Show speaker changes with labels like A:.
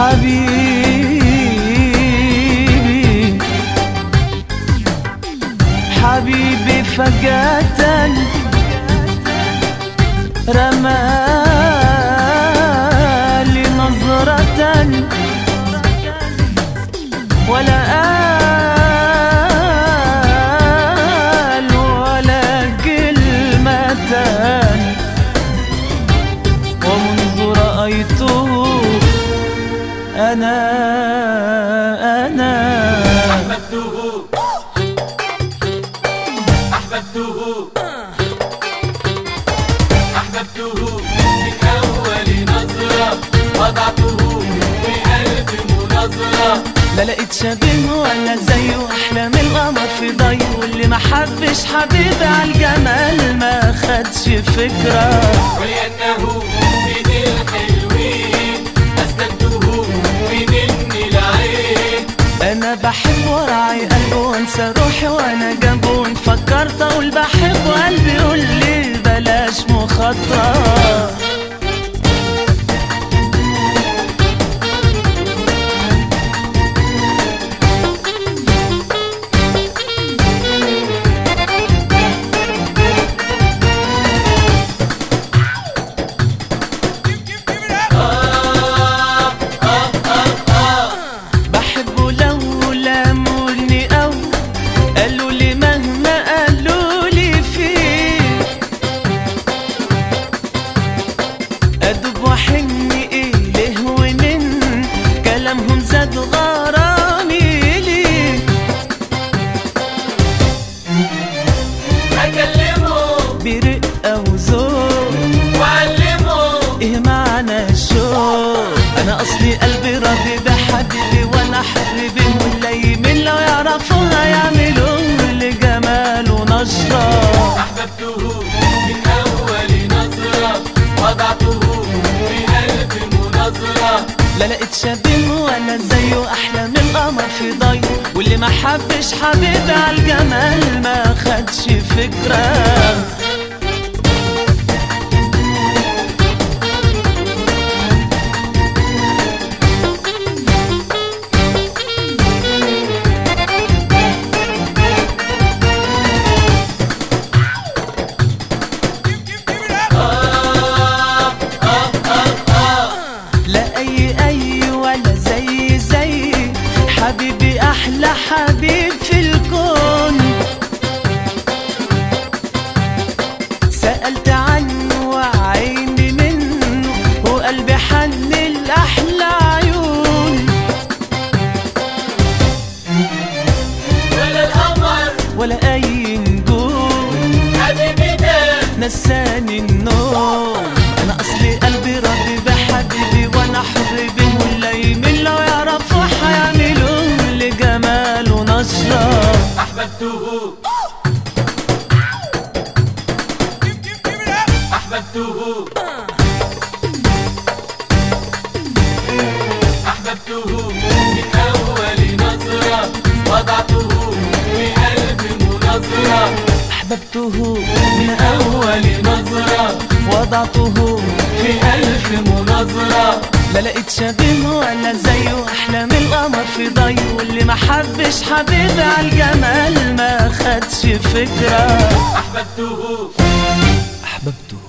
A: حبيبي حبيبي فجأة رمالي نظرة ولا قال ولا كلمة ومنذ رأيته أنا أنا
B: أحببته أحببته أحببته من أول نظرة وضعته في قلب مناظرة
A: لا لقيت شبيه ولا زيه احلى من القمر في ضيه واللي ما حبش حبيبي على الجمال ما خدش فكره
B: ولأنه من الحلوين أسلمته من العين
A: انا بحب وراعي قلبه وانسى روحي وانا جنبه وان فكرت اقول بحبه قلبي يقول لي بلاش مخاطره بحبه لو لاموني او قالوا لي مهما قالوا لي فيه ادوب واحن اليه ومن كلامهم زاد غرامي ليه
B: أكلمه
A: برقه وذوق
B: وأعلمه
A: ايه معنى الشوق انا اصلي قلبي راضي بحبيبي وانا حبيبي والليمين لو يعرفوها يعملوا لجماله نشره
B: أحببته من أول نظرة وضعته في قلب مناظرة
A: لا لقيت شبيه ولا زيه احلى من القمر في ضي واللي ما حبش حبيبي على الجمال ما خدش فكره لا اي اي ولا زي زي حبيبي احلى حبيب في الكون سألت عنه وعيني منه وقلبي حن الأحلى عيون
B: ولا القمر
A: ولا أي نجوم
B: حبيبي ده
A: نساني النوم أنا أصلي قلبي راضي بحبيبي وأنا حر بيه والليمين لو يعرفوا حيعملوا لجماله نشرة
B: أحببته أحببته أحببته من أول نظرة وضعته في قلب مناظرة
A: أحببته من أول
B: أول نظرة
A: وضعته
B: في ألف مناظرة
A: لا لقيت شبيه ولا زيه احلى من القمر في ضي واللي ما حبش حبيبي على الجمال ما خدش فكره
B: أحببته
A: احببته